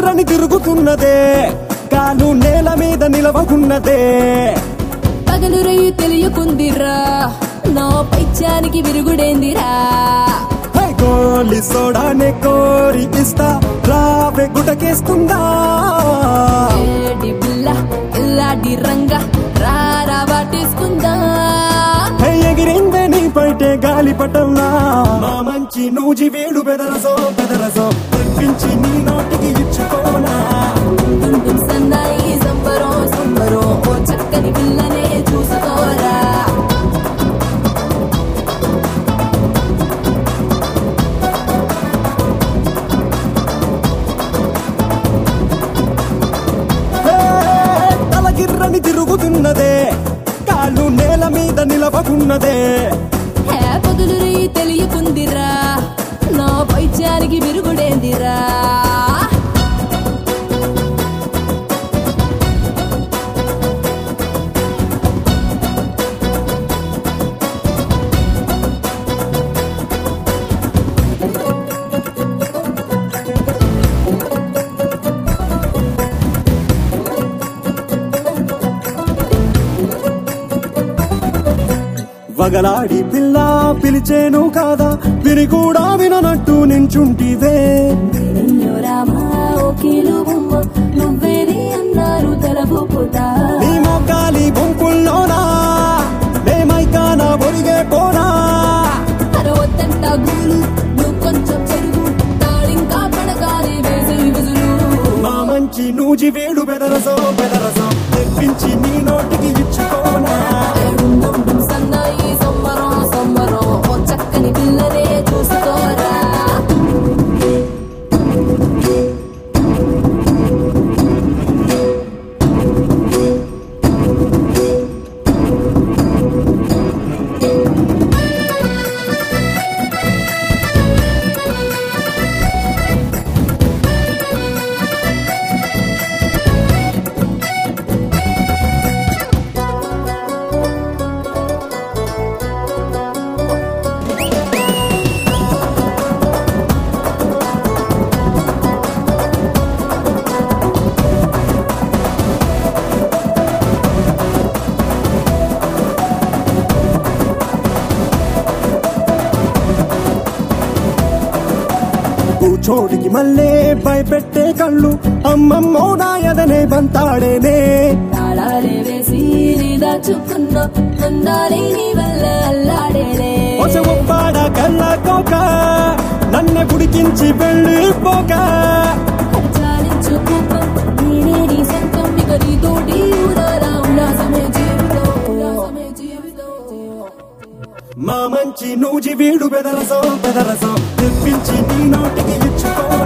గిర్రని తిరుగుతున్నదే కాలు నేల మీద నిలవకున్నదే పగలు రయ్యి తెలియకుందిరా నా పైత్యానికి విరుగుడేందిరా హై గోలి సోడానే కోరి ఇస్తా రావే గుటకేస్తుందా ఏడి పిల్ల ఇల్లాడి రంగ రారా వాటేసుకుందా హై ఎగిరిందే నీ పైటే గాలి పటంలా మా మంచి నూజి వేడు బెదరసో బెదరసో తెప్పించి నీ నోటికి ఇచ్చుకోనా తుంటుం సన్నాయి సంబరం సంబరం ఓ చక్కని పిల్లనే చూసుకోరా హే, తల గిర్రని తిరుగుతున్నదే కాలు నేల మీద నిలవకున్నదే హే పగలు రయ్యి తెలియకుందిరా నా పైత్యానికి విరుగుడేందిరా వగలాడి పిల్ల పిలిచేను కాదా విని కూడా విననట్టు నించుంటివే నిన్ను రామా ఓ కీలు బొమ్మ నువ్వేది అన్నారు తలబొప్పుతా నీ మొగ్గాలి గుంపుల్లోనా మేమైకానా ఒరిగే పోనా అరవత్తంట గూలు నువ్వు కొంచెం చెరుగు తాళింకా పడగాలి వేసి విజులు మా మంచి నూజి వేడు బెదరసో బెదరసో తెప్పించి నీ నోటికి ఇచ్చుకోనా ఏడుండుండుం సన్నాయి సమ్మరం సమ్మరం ఓ చక్కని పిల్లనే చూసుకోరా కూచోడికి మళ్ళీ భయపెట్టే కళ్ళు అమ్మమ్మో నాయదనే బంతాడేనే తాళాలే వేసి నీ దాచుకున్న అందాలే నీ వల్ల అల్లాడేలే ఒస ఒప్పాడ కళ్ళ కోక నన్నే పుడికించి వెళ్ళిపోక చాలించు కోపం నేనే నీ సొంతం ఇక నీతోటి ఊరారా ఉల్లాసమే జీవితం ఉల్లాసమే జీవితం మా మంచి నూజి వీడు బెదరసో బెదరసో తెప్పించి నీ నోటికి ఇచ్చుకో